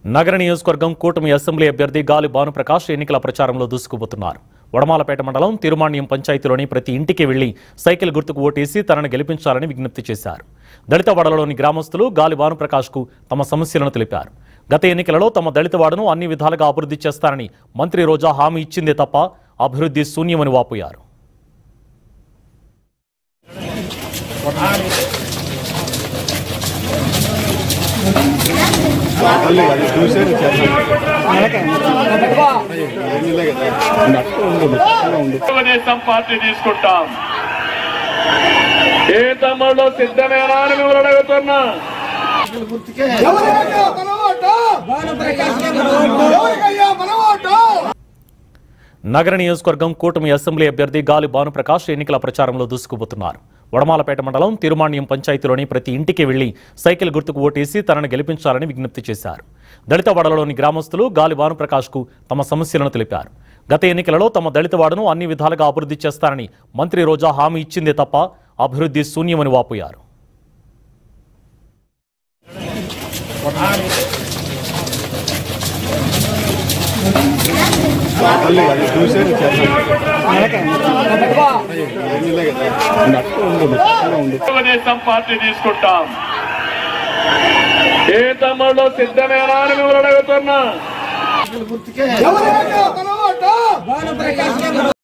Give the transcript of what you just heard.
నగర నియోజకవర్గం కూటమి అసెంబ్లీ అభ్యర్థి గాలి భానుప్రకాష్ ఎన్నికల ప్రచారంలో దూసుకుపోతున్నారు వడమాలపేట మండలం తిరుమాణ్యం పంచాయతీలోని ప్రతి ఇంటికి వెళ్లి సైకిల్ గుర్తుకు ఓటేసి తనను గెలిపించాలని విజ్ఞప్తి చేశారు దళిత వాడలోని గ్రామస్తులు గాలి భానుప్రకాష్కు తమ సమస్యలను తెలిపారు గత ఎన్నికలలో తమ దళిత వాడను అన్ని విధాలుగా అభివృద్ధి చేస్తారని మంత్రి రోజా హామీ ఇచ్చిందే తప్ప అభివృద్ధి శూన్యమని వాపోయారు తల్లి అది చూసేది తెలుగుదేశం పార్టీ తీసుకుంటాం ఏ తమ్ముళ్ళు సిద్ధమేనా అని మిమ్మల్ని అడుగుతున్నా ఎవరికయ్యా మన ఓటు? ఎవరికయ్యా మన ఓటు? నగర నియోజకవర్గం కూటమి అసెంబ్లీ అభ్యర్థి గాలి భానుప్రకాష్ ఎన్నికల ప్రచారంలో దూసుకుపోతున్నారు వడమాలపేట మండలం తిరుమాణ్యం పంచాయతీలోని ప్రతి ఇంటికి వెళ్లి సైకిల్ గుర్తుకు ఓటేసి తనను గెలిపించాలని విజ్ఞప్తి చేశారు దళిత వాడలోని గ్రామస్తులు గాలి భానుప్రకాష్కు తమ సమస్యలను తెలిపారు గత ఎన్నికలలో తమ దళిత వాడను అన్ని విధాలుగా అభివృద్ధి చేస్తారని మంత్రి రోజా హామీ ఇచ్చిందే తప్ప అభివృద్ధి శూన్యమని వాపోయారు తల్లి అది చూసేది తెలుగుదేశం పార్టీ తీసుకుంటాం ఏ తమ్ముళ్ళు సిద్ధమేనా అని మిమ్మల్ని అడుగుతున్నా ఎవరికయ్యా మన ఓటు?